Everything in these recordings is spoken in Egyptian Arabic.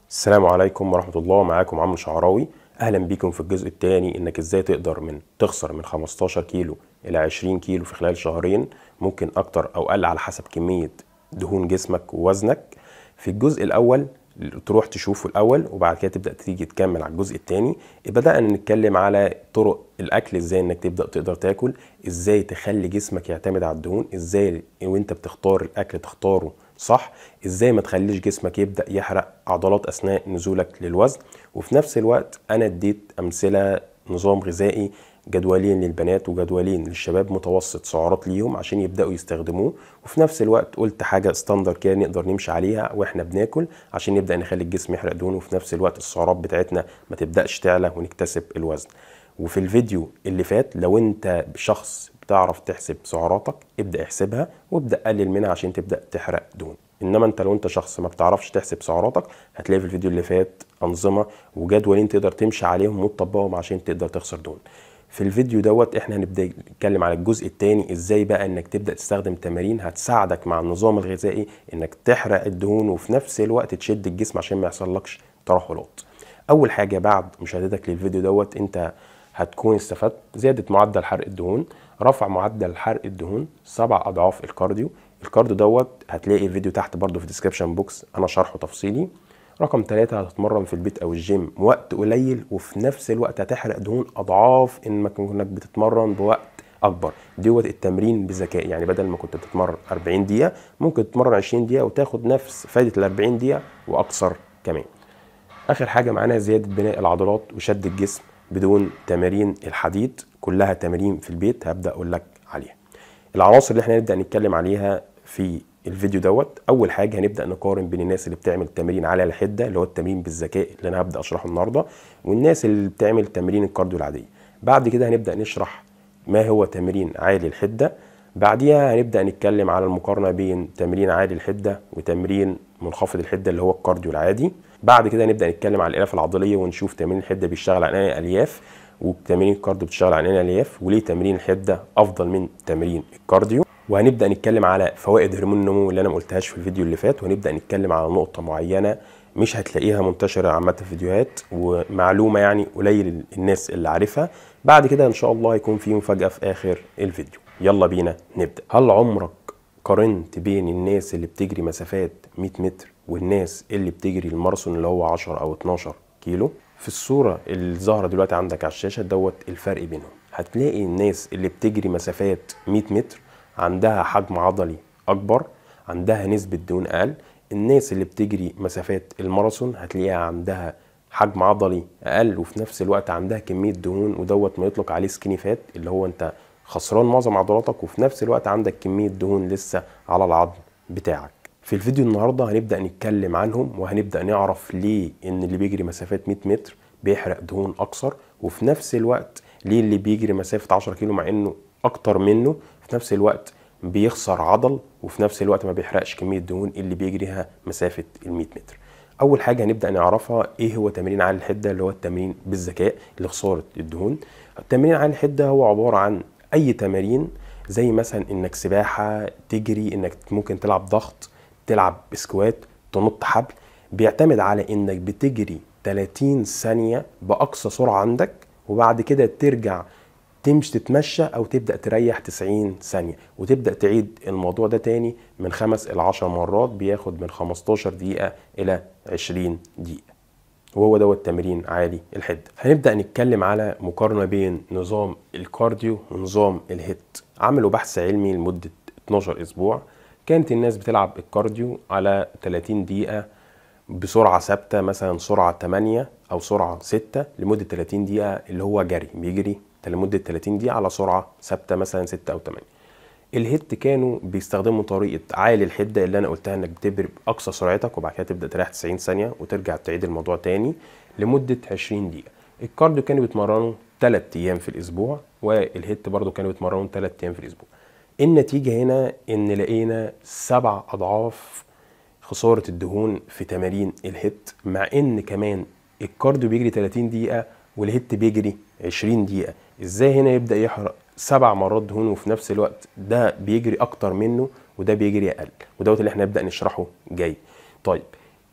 السلام عليكم ورحمة الله معاكم عمرو شعراوي أهلا بيكم في الجزء الثاني إنك إزاي تقدر من تخسر من 15 كيلو إلى 20 كيلو في خلال شهرين ممكن أكتر أو أقل على حسب كمية دهون جسمك ووزنك في الجزء الأول تروح تشوفه الأول وبعد كده تبدأ تيجي تكمل على الجزء الثاني بدأنا نتكلم على طرق الأكل إزاي إنك تبدأ تقدر تاكل إزاي تخلي جسمك يعتمد على الدهون إزاي وإنت بتختار الأكل تختاره صح ازاي ما تخليش جسمك يبدا يحرق عضلات اثناء نزولك للوزن وفي نفس الوقت انا اديت امثله نظام غذائي جدولين للبنات وجدولين للشباب متوسط سعرات ليهم عشان يبداوا يستخدموه وفي نفس الوقت قلت حاجه ستاندر كده نقدر نمشي عليها واحنا بناكل عشان نبدا نخلي الجسم يحرق دهون وفي نفس الوقت السعرات بتاعتنا ما تبداش تعلى ونكتسب الوزن وفي الفيديو اللي فات لو انت شخص بتعرف تحسب سعراتك ابدا احسبها وابدا قلل منها عشان تبدا تحرق دهون انما انت لو انت شخص ما بتعرفش تحسب سعراتك هتلاقي في الفيديو اللي فات انظمه وجدولين تقدر تمشي عليهم وتطبقهم عشان تقدر تخسر دهون في الفيديو دوت احنا هنبدا نتكلم على الجزء الثاني ازاي بقى انك تبدا تستخدم تمارين هتساعدك مع النظام الغذائي انك تحرق الدهون وفي نفس الوقت تشد الجسم عشان ما يحصلكش ترهلات اول حاجه بعد مشاهدتك للفيديو دوت انت هتكون استفدت زياده معدل حرق الدهون رفع معدل حرق الدهون سبع اضعاف الكارديو الكارديو دوت هتلاقي الفيديو تحت برضو في الديسكربشن بوكس انا شرحه تفصيلي رقم ثلاثة هتتمرن في البيت او الجيم وقت قليل وفي نفس الوقت هتحرق دهون اضعاف انك انك بتتمرن بوقت اكبر دوت التمرين بذكاء يعني بدل ما كنت بتتمرن 40 دقيقه ممكن تتمرن 20 دقيقه وتاخد نفس فايده ال 40 دقيقه واكثر كمان اخر حاجه معانا زياده بناء العضلات وشد الجسم بدون تمارين الحديد كلها تمارين في البيت هبدا اقول لك عليها العناصر اللي احنا هنبدا نتكلم عليها في الفيديو دوت اول حاجه هنبدا نقارن بين الناس اللي بتعمل تمرين على الحده اللي هو التمرين بالذكاء اللي انا هبدا اشرحه النهارده والناس اللي بتعمل تمرين الكارديو العاديه بعد كده هنبدا نشرح ما هو تمرين عالي الحده بعديها هنبدا نتكلم على المقارنه بين تمرين عالي الحده وتمرين منخفض الحده اللي هو الكارديو العادي بعد كده هنبدا نتكلم على الالياف العضليه ونشوف تمرين الحده بيشتغل على انهي الياف وتمرين الكارديو بتشتغل على انهي الياف وليه تمرين الحده افضل من تمرين الكارديو وهنبدا نتكلم على فوائد هرمون النمو اللي انا ما قلتهاش في الفيديو اللي فات وهنبدا نتكلم على نقطه معينه مش هتلاقيها منتشره عامه في الفيديوهات ومعلومه يعني قليل الناس اللي عارفها بعد كده ان شاء الله هيكون في مفاجاه في اخر الفيديو يلا بينا نبدا هل عمرك قارنت بين الناس اللي بتجري مسافات 100 متر والناس اللي بتجري الماراثون اللي هو 10 او 12 كيلو في الصوره اللي ظاهره دلوقتي عندك على الشاشه دوت الفرق بينهم هتلاقي الناس اللي بتجري مسافات 100 متر عندها حجم عضلي اكبر عندها نسبه دهون اقل الناس اللي بتجري مسافات الماراثون هتلاقيها عندها حجم عضلي اقل وفي نفس الوقت عندها كميه دهون ودوت ما يطلق عليه سكيني فات اللي هو انت خسران معظم عضلاتك وفي نفس الوقت عندك كميه دهون لسه على العظم بتاعك في الفيديو النهارده هنبدا نتكلم عنهم وهنبدا نعرف ليه ان اللي بيجري مسافات 100 متر بيحرق دهون اكثر وفي نفس الوقت ليه اللي بيجري مسافه 10 كيلو مع انه اكتر منه في نفس الوقت بيخسر عضل وفي نفس الوقت ما بيحرقش كميه دهون اللي بيجريها مسافه ال 100 متر اول حاجه هنبدا نعرفها ايه هو تمرين عالي الحده اللي هو التمرين بالذكاء لخساره الدهون التمرين عالي الحده هو عباره عن اي تمارين زي مثلا انك سباحه تجري انك ممكن تلعب ضغط تلعب سكوات تنط حبل بيعتمد على انك بتجري 30 ثانيه باقصى سرعه عندك وبعد كده ترجع تمشي تتمشى او تبدا تريح 90 ثانيه وتبدا تعيد الموضوع ده تاني من خمس الى 10 مرات بياخد من 15 دقيقه الى 20 دقيقه وهو دوت تمرين عالي الحده هنبدا نتكلم على مقارنه بين نظام الكارديو ونظام الهيت عملوا بحث علمي لمده 12 اسبوع كانت الناس بتلعب الكارديو على 30 دقيقه بسرعه ثابته مثلا سرعه 8 او سرعه 6 لمده 30 دقيقه اللي هو جري بيجري لمده 30 دقيقه على سرعه ثابته مثلا 6 او 8 الهيت كانوا بيستخدموا طريقه عالي الحده اللي انا قلتها انك بتبري باقصى سرعتك وبعد كده تبدا تريح 90 ثانيه وترجع تعيد الموضوع تاني لمده 20 دقيقه الكارديو كانوا بيتمرنوا 3 ايام في الاسبوع والهيت برضو كانوا بيتمرنوا 3 ايام في الاسبوع النتيجه هنا ان لقينا سبع اضعاف خساره الدهون في تمارين الهيت مع ان كمان الكارديو بيجري 30 دقيقه والهيت بيجري 20 دقيقه ازاي هنا يبدا يحرق سبع مرات دهون وفي نفس الوقت ده بيجري اكتر منه وده بيجري اقل ودوت اللي احنا نبدا نشرحه جاي طيب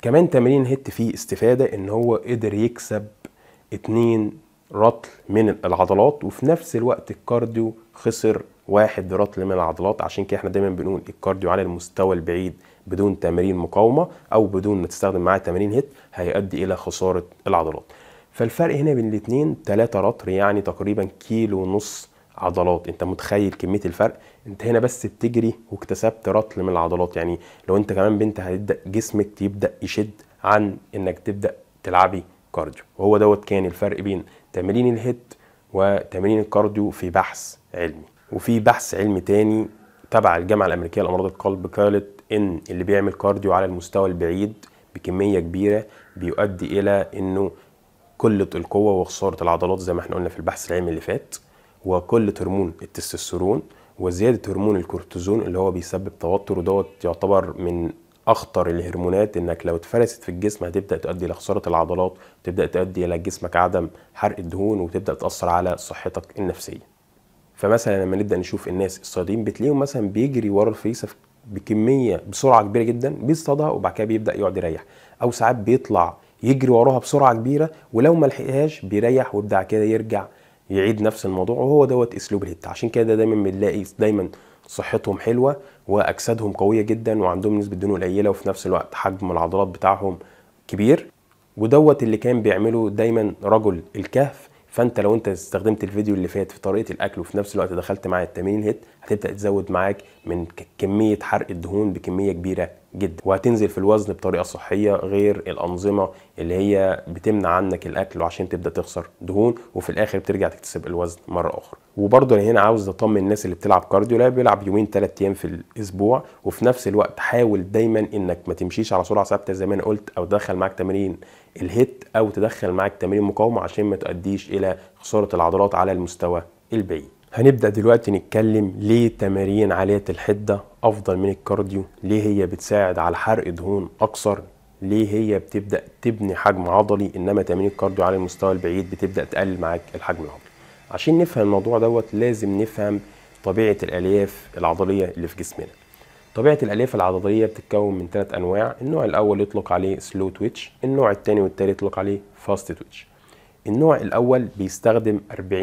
كمان تمرين هيت فيه استفادة ان هو قدر يكسب اتنين رطل من العضلات وفي نفس الوقت الكارديو خسر واحد رطل من العضلات عشان كده احنا دايما بنقول الكارديو على المستوى البعيد بدون تمارين مقاومه او بدون ما تستخدم معاه تمارين هيت هيؤدي الى خساره العضلات فالفرق هنا بين الاثنين 3 رطل يعني تقريبا كيلو ونص عضلات انت متخيل كميه الفرق انت هنا بس بتجري واكتسبت رطل من العضلات يعني لو انت كمان بنت هيبدا جسمك يبدا يشد عن انك تبدا تلعبي كارديو وهو دوت كان الفرق بين تمرين الهيت وتمرين الكارديو في بحث علمي وفي بحث علمي تاني تبع الجامعه الامريكيه لامراض القلب قالت ان اللي بيعمل كارديو على المستوى البعيد بكميه كبيره بيؤدي الى انه قله القوه وخساره العضلات زي ما احنا قلنا في البحث العلمي اللي فات وقله هرمون التستوستيرون وزياده هرمون الكورتيزون اللي هو بيسبب توتر ودوت يعتبر من اخطر الهرمونات انك لو اتفرست في الجسم هتبدا تؤدي لخساره العضلات تبدا تؤدي الى جسمك عدم حرق الدهون وتبدا تاثر على صحتك النفسيه فمثلا لما نبدا نشوف الناس الصيادين بتلاقيهم مثلا بيجري ورا الفريسه بكميه بسرعه كبيره جدا بيصطادها وبعد كده بيبدا يقعد يريح او ساعات بيطلع يجري وراها بسرعه كبيره ولو ما لحقهاش بيريح ويبدا كده يرجع يعيد نفس الموضوع وهو دوت اسلوب الهت عشان كده دايما بنلاقي دايما صحتهم حلوه واجسادهم قويه جدا وعندهم نسبه دهون قليله وفي نفس الوقت حجم العضلات بتاعهم كبير ودوت اللي كان بيعمله دايما رجل الكهف فانت لو انت استخدمت الفيديو اللي فات في طريقه الاكل وفي نفس الوقت دخلت معاه التمرين هيت هتبدا تزود معاك من كميه حرق الدهون بكميه كبيره جدا وهتنزل في الوزن بطريقه صحيه غير الانظمه اللي هي بتمنع عنك الاكل وعشان تبدا تخسر دهون وفي الاخر بترجع تكتسب الوزن مره اخرى وبرضه انا هنا عاوز اطمن الناس اللي بتلعب كارديو لا بيلعب يومين ثلاث ايام في الاسبوع وفي نفس الوقت حاول دايما انك ما تمشيش على سرعه ثابته زي ما انا قلت او تدخل معاك تمارين الهيت او تدخل معاك تمارين مقاومه عشان ما تؤديش الى خساره العضلات على المستوى البعيد هنبدا دلوقتي نتكلم ليه تمارين عاليه الحده افضل من الكارديو ليه هي بتساعد على حرق دهون اكثر ليه هي بتبدا تبني حجم عضلي انما تمارين الكارديو على المستوى البعيد بتبدا تقلل معاك الحجم العضلي عشان نفهم الموضوع دوت لازم نفهم طبيعه الالياف العضليه اللي في جسمنا طبيعه الالياف العضليه بتتكون من ثلاث انواع النوع الاول يطلق عليه سلو تويتش النوع الثاني والثالث يطلق عليه فاست تويتش النوع الاول بيستخدم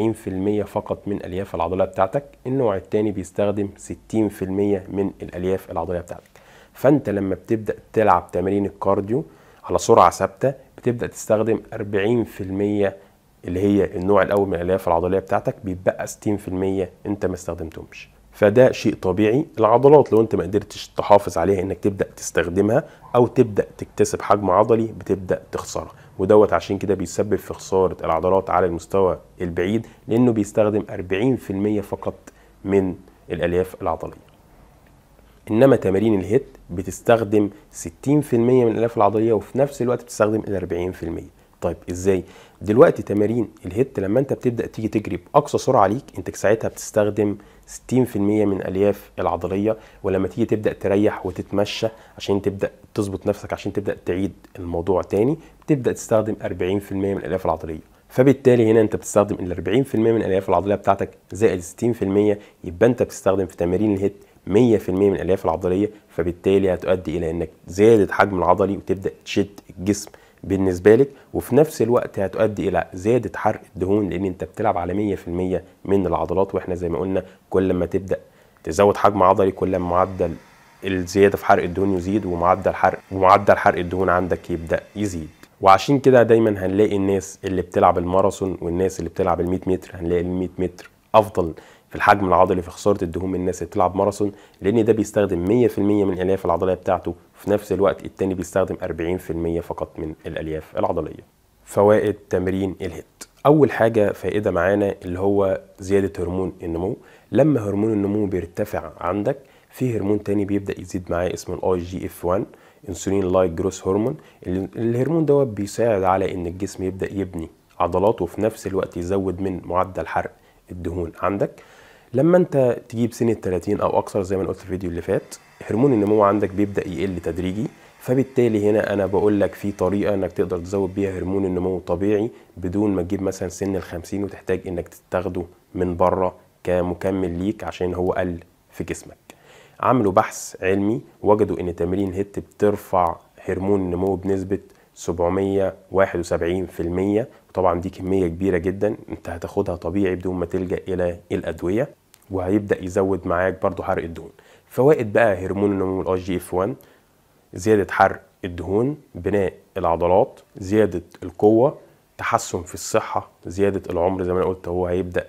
40% فقط من الالياف العضليه بتاعتك النوع الثاني بيستخدم 60% من الالياف العضليه بتاعتك فانت لما بتبدا تلعب تمارين الكارديو على سرعه ثابته بتبدا تستخدم 40% اللي هي النوع الاول من الالياف العضليه بتاعتك بيتبقى 60% انت ما استخدمتهمش فده شيء طبيعي العضلات لو انت ما قدرتش تحافظ عليها انك تبدا تستخدمها او تبدا تكتسب حجم عضلي بتبدا تخسرها ودوت عشان كده بيسبب في خساره العضلات على المستوى البعيد لانه بيستخدم 40% فقط من الالياف العضليه انما تمارين الهيت بتستخدم 60% من الالياف العضليه وفي نفس الوقت بتستخدم ال 40% طيب ازاي دلوقتي تمارين الهيت لما انت بتبدا تيجي تجري باقصى سرعه ليك انت ساعتها بتستخدم 60% من الالياف العضليه ولما تيجي تبدا تريح وتتمشى عشان تبدا تظبط نفسك عشان تبدا تعيد الموضوع تاني بتبدا تستخدم 40% من الالياف العضليه فبالتالي هنا انت بتستخدم ال 40% من الالياف العضليه بتاعتك زائد 60% يبقى انت بتستخدم في تمارين الهيت 100% من الالياف العضليه فبالتالي هتؤدي الى انك زياده حجم العضلي وتبدا تشد الجسم بالنسبه لك وفي نفس الوقت هتؤدي الى زياده حرق الدهون لان انت بتلعب على 100% من العضلات واحنا زي ما قلنا كل ما تبدا تزود حجم عضلي كل ما معدل الزياده في حرق الدهون يزيد ومعدل حرق ومعدل حرق الدهون عندك يبدا يزيد وعشان كده دايما هنلاقي الناس اللي بتلعب الماراثون والناس اللي بتلعب ال 100 متر هنلاقي ال 100 متر افضل في الحجم العضلي في خساره الدهون من الناس اللي بتلعب ماراثون لان ده بيستخدم 100% من الالياف العضليه بتاعته في نفس الوقت التاني بيستخدم 40% فقط من الالياف العضليه فوائد تمرين الهيت اول حاجه فائده معانا اللي هو زياده هرمون النمو لما هرمون النمو بيرتفع عندك في هرمون تاني بيبدا يزيد معاه اسمه الاي جي اف 1 انسولين لايك جروس هرمون الهرمون دوت بيساعد على ان الجسم يبدا يبني عضلات وفي نفس الوقت يزود من معدل حرق الدهون عندك لما انت تجيب سن ال 30 او اكثر زي ما قلت في الفيديو اللي فات هرمون النمو عندك بيبدا يقل تدريجي فبالتالي هنا انا بقول لك في طريقه انك تقدر تزود بيها هرمون النمو طبيعي بدون ما تجيب مثلا سن ال 50 وتحتاج انك تاخده من بره كمكمل ليك عشان هو قل في جسمك عملوا بحث علمي وجدوا ان تمرين هيت بترفع هرمون النمو بنسبه 771% وطبعا دي كميه كبيره جدا انت هتاخدها طبيعي بدون ما تلجا الى الادويه وهيبدا يزود معاك برضو حرق الدهون فوائد بقى هرمون النمو الاي جي اف 1 زياده حرق الدهون بناء العضلات زياده القوه تحسن في الصحه زياده العمر زي ما انا قلت هو هيبدا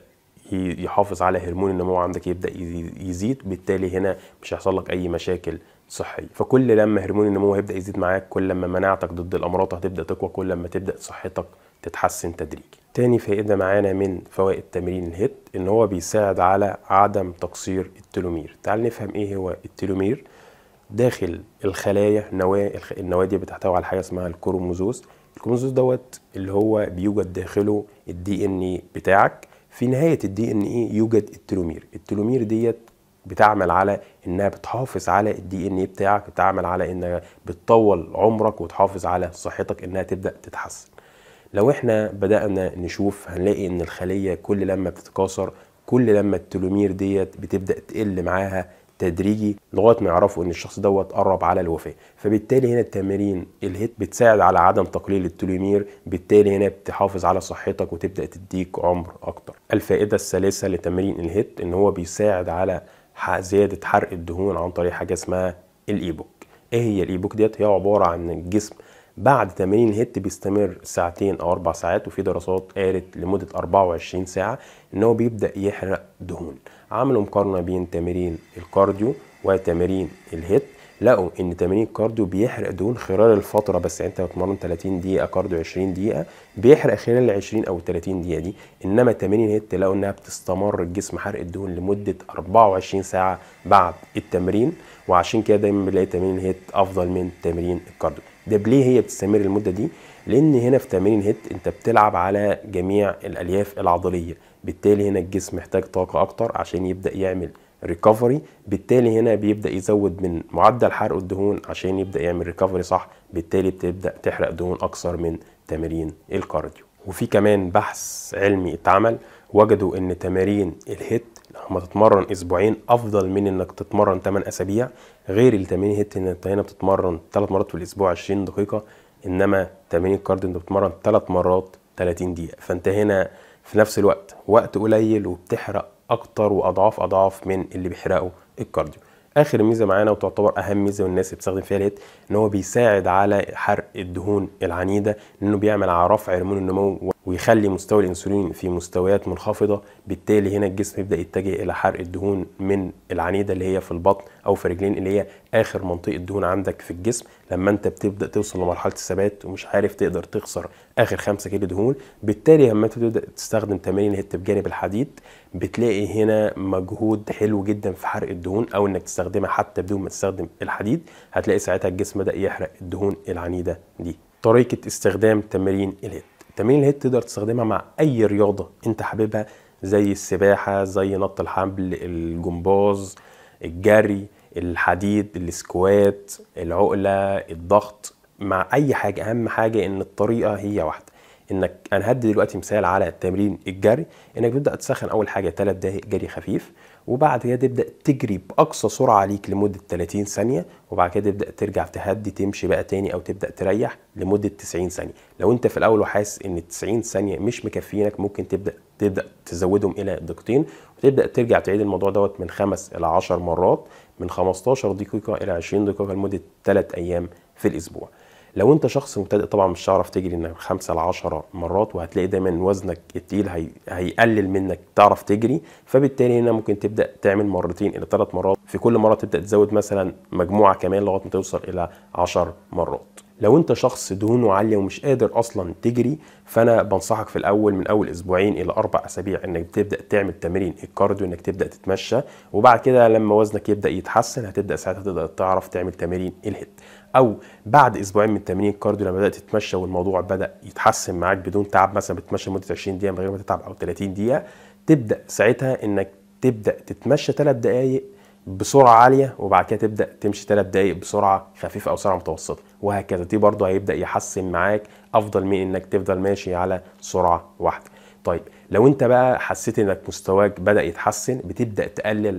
يحافظ على هرمون النمو عندك يبدا يزيد بالتالي هنا مش هيحصل لك اي مشاكل صحيه فكل لما هرمون النمو هيبدا يزيد معاك كل لما مناعتك ضد الامراض هتبدا تقوى كل لما تبدا صحتك تتحسن تدريجي تاني فائدة معانا من فوائد تمرين الهيت ان هو بيساعد على عدم تقصير التلومير تعال نفهم ايه هو التلومير داخل الخلايا نواة النواة دي بتحتوي على حاجة اسمها الكروموزوس الكروموزوس دوت اللي هو بيوجد داخله الدي ان اي بتاعك في نهاية الدي ان اي يوجد التلومير التلومير ديت بتعمل على انها بتحافظ على الدي ان اي بتاعك بتعمل على انها بتطول عمرك وتحافظ على صحتك انها تبدا تتحسن لو احنا بدانا نشوف هنلاقي ان الخليه كل لما بتتكاثر كل لما التلومير ديت بتبدا تقل معاها تدريجي لغايه ما يعرفوا ان الشخص دوت قرب على الوفاه فبالتالي هنا التمارين الهيت بتساعد على عدم تقليل التلومير بالتالي هنا بتحافظ على صحتك وتبدا تديك عمر اكتر الفائده الثالثه لتمرين الهيت ان هو بيساعد على زياده حرق الدهون عن طريق حاجه اسمها الايبوك ايه هي الايبوك ديت هي عباره عن الجسم بعد تمارين الهيت بيستمر ساعتين او اربع ساعات وفي دراسات قالت لمده 24 ساعه ان هو بيبدا يحرق دهون عملوا مقارنه بين تمارين الكارديو وتمارين الهيت لقوا ان تمارين الكارديو بيحرق دهون خلال الفتره بس يعني انت بتمرن 30 دقيقه كارديو 20 دقيقه بيحرق خلال ال 20 او 30 دقيقه دي انما تمارين الهيت لقوا انها بتستمر الجسم حرق الدهون لمده 24 ساعه بعد التمرين وعشان كده دايما بنلاقي تمارين الهيت افضل من تمارين الكارديو ده ليه هي بتستمر المده دي لان هنا في تمارين هيت انت بتلعب على جميع الالياف العضليه بالتالي هنا الجسم محتاج طاقه اكتر عشان يبدا يعمل ريكفري بالتالي هنا بيبدا يزود من معدل حرق الدهون عشان يبدا يعمل ريكفري صح بالتالي بتبدا تحرق دهون اكثر من تمارين الكارديو وفي كمان بحث علمي اتعمل وجدوا ان تمارين الهيت لما تتمرن اسبوعين افضل من انك تتمرن 8 اسابيع غير التمارين هيت ان انت هنا بتتمرن 3 مرات في الاسبوع 20 دقيقه انما تمارين الكارديو انت بتتمرن 3 مرات 30 دقيقه فانت هنا في نفس الوقت وقت قليل وبتحرق اكتر واضعاف اضعاف من اللي بيحرقه الكارديو اخر ميزه معانا وتعتبر اهم ميزه والناس اللي بتستخدم فيها الهيت ان هو بيساعد على حرق الدهون العنيده لانه بيعمل على رفع هرمون النمو ويخلي مستوى الانسولين في مستويات منخفضه بالتالي هنا الجسم يبدا يتجه الى حرق الدهون من العنيده اللي هي في البطن او في الرجلين اللي هي اخر منطقه دهون عندك في الجسم لما انت بتبدا توصل لمرحله الثبات ومش عارف تقدر تخسر اخر 5 كيلو دهون بالتالي لما انت تبدا تستخدم تمارين الهت بجانب الحديد بتلاقي هنا مجهود حلو جدا في حرق الدهون او انك تستخدمها حتى بدون ما تستخدم الحديد هتلاقي ساعتها الجسم بدا يحرق الدهون العنيده دي طريقه استخدام تمارين الهت تمارين الهيد تقدر تستخدمها مع اي رياضه انت حاببها زي السباحه زي نط الحبل الجمباز الجري الحديد السكوات العقله الضغط مع اي حاجه اهم حاجه ان الطريقه هي واحده انك انا هدي دلوقتي مثال على تمرين الجري انك تبدا تسخن اول حاجه 3 دقائق جري خفيف وبعد كده تبدا تجري باقصى سرعه ليك لمده 30 ثانيه وبعد كده تبدا ترجع تهدي تمشي بقى تاني او تبدا تريح لمده 90 ثانيه لو انت في الاول وحاسس ان ال 90 ثانيه مش مكفينك ممكن تبدا تبدا تزودهم الى دقيقتين وتبدا ترجع تعيد الموضوع دوت من خمس الى 10 مرات من 15 دقيقه الى 20 دقيقه لمده 3 ايام في الاسبوع لو انت شخص مبتدئ طبعا مش هتعرف تجري من خمسة ل 10 مرات وهتلاقي دايما وزنك التقيل هي... هيقلل منك تعرف تجري فبالتالي هنا ممكن تبدا تعمل مرتين الى ثلاث مرات في كل مره تبدا تزود مثلا مجموعه كمان لغايه ما توصل الى 10 مرات لو انت شخص دهونه عاليه ومش قادر اصلا تجري فانا بنصحك في الاول من اول اسبوعين الى اربع اسابيع انك تبدا تعمل تمارين الكارديو انك تبدا تتمشى وبعد كده لما وزنك يبدا يتحسن هتبدا ساعتها تقدر تعرف تعمل تمارين الهيد او بعد اسبوعين من تمارين الكارديو لما بدات تتمشى والموضوع بدا يتحسن معاك بدون تعب مثلا بتتمشى لمده 20 دقيقه من غير ما تتعب او 30 دقيقه تبدا ساعتها انك تبدا تتمشى 3 دقائق بسرعه عاليه وبعد كده تبدا تمشي 3 دقائق بسرعه خفيفه او سرعه متوسطه وهكذا دي برضه هيبدا يحسن معاك افضل من انك تفضل ماشي على سرعه واحده طيب لو انت بقى حسيت انك مستواك بدا يتحسن بتبدا تقلل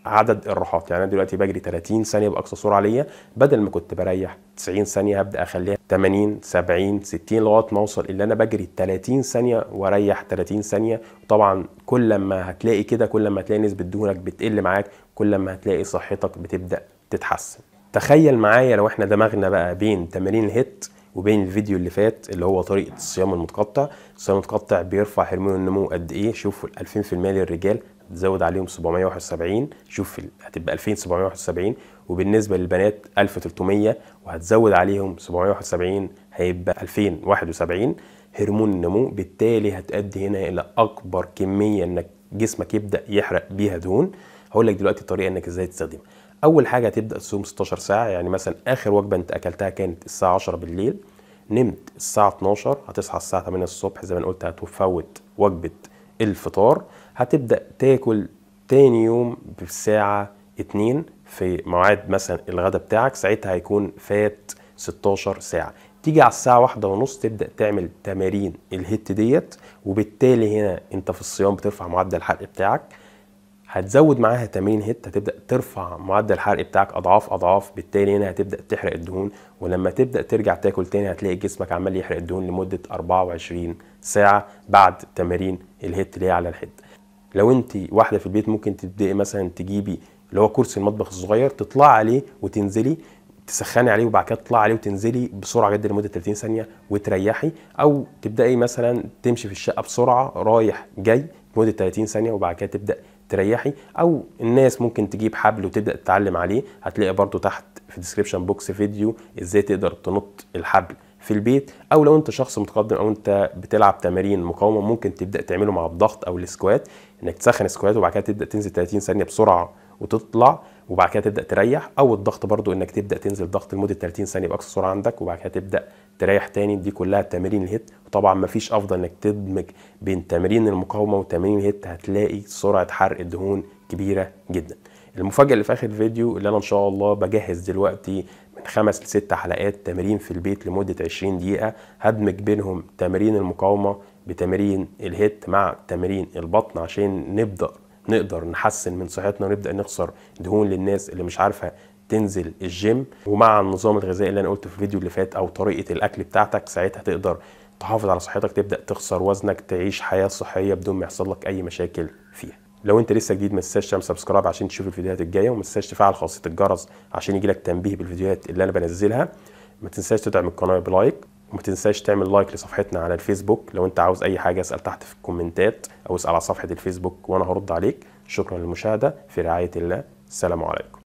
عدد الراحات يعني انا دلوقتي بجري 30 ثانيه باقصى سرعه ليا بدل ما كنت بريح 90 ثانيه هبدا اخليها 80 70 60 لغايه ما اوصل اللي انا بجري 30 ثانيه واريح 30 ثانيه طبعا كل ما هتلاقي كده كل ما هتلاقي نسبه دهونك بتقل معاك كل ما هتلاقي صحتك بتبدا تتحسن تخيل معايا لو احنا دماغنا بقى بين تمارين الهيت وبين الفيديو اللي فات اللي هو طريقه الصيام المتقطع الصيام المتقطع بيرفع هرمون النمو قد ايه شوفوا 2000% للرجال تزود عليهم 771 شوف هتبقى 2771 وبالنسبه للبنات 1300 وهتزود عليهم 771 هيبقى 2071 هرمون النمو بالتالي هتؤدي هنا الى اكبر كميه انك جسمك يبدا يحرق بيها دهون هقول لك دلوقتي الطريقه انك ازاي تستخدمها اول حاجه هتبدا تصوم 16 ساعه يعني مثلا اخر وجبه انت اكلتها كانت الساعه 10 بالليل نمت الساعه 12 هتصحى الساعه 8 الصبح زي ما انا قلت هتفوت وجبه الفطار هتبدا تاكل تاني يوم بالساعه 2 في ميعاد مثلا الغدا بتاعك ساعتها هيكون فات 16 ساعه تيجي على الساعة واحدة ونص تبدأ تعمل تمارين الهيت ديت وبالتالي هنا انت في الصيام بترفع معدل الحرق بتاعك هتزود معاها تمرين هيت هتبدا ترفع معدل الحرق بتاعك اضعاف اضعاف بالتالي هنا هتبدا تحرق الدهون ولما تبدا ترجع تاكل تاني هتلاقي جسمك عمال يحرق الدهون لمده 24 ساعه بعد تمارين الهيت اللي هي على الحد لو انت واحده في البيت ممكن تبداي مثلا تجيبي اللي هو كرسي المطبخ الصغير تطلع عليه وتنزلي تسخني عليه وبعد كده تطلعي عليه وتنزلي بسرعه جدا لمده 30 ثانيه وتريحي او تبداي مثلا تمشي في الشقه بسرعه رايح جاي لمده 30 ثانيه وبعد كده تبدا تريحي او الناس ممكن تجيب حبل وتبدا تتعلم عليه هتلاقي برده تحت في الديسكربشن بوكس فيديو ازاي تقدر تنط الحبل في البيت او لو انت شخص متقدم او انت بتلعب تمارين مقاومه ممكن تبدا تعمله مع الضغط او السكوات انك تسخن سكوات وبعد كده تبدا تنزل 30 ثانيه بسرعه وتطلع وبعد كده تبدا تريح او الضغط برضو انك تبدا تنزل ضغط لمده 30 ثانيه باقصى سرعه عندك وبعد كده تبدا تريح تاني دي كلها تمارين الهيت وطبعا ما فيش افضل انك تدمج بين تمارين المقاومه وتمارين الهيت هتلاقي سرعه حرق الدهون كبيره جدا المفاجاه اللي في اخر الفيديو اللي انا ان شاء الله بجهز دلوقتي من خمس لست حلقات تمارين في البيت لمده 20 دقيقه هدمج بينهم تمارين المقاومه بتمارين الهيت مع تمارين البطن عشان نبدا نقدر نحسن من صحتنا ونبدا نخسر دهون للناس اللي مش عارفه تنزل الجيم ومع النظام الغذائي اللي انا قلته في الفيديو اللي فات او طريقه الاكل بتاعتك ساعتها تقدر تحافظ على صحتك تبدا تخسر وزنك تعيش حياه صحيه بدون ما يحصل لك اي مشاكل فيها لو انت لسه جديد ما تنساش تعمل سبسكرايب عشان تشوف الفيديوهات الجايه وما تنساش تفعل خاصيه الجرس عشان يجيلك تنبيه بالفيديوهات اللي انا بنزلها ما تنساش تدعم القناه بلايك وما تنساش تعمل لايك لصفحتنا على الفيسبوك لو انت عاوز اي حاجه اسال تحت في الكومنتات او اسال على صفحه الفيسبوك وانا هرد عليك شكرا للمشاهده في رعايه الله السلام عليكم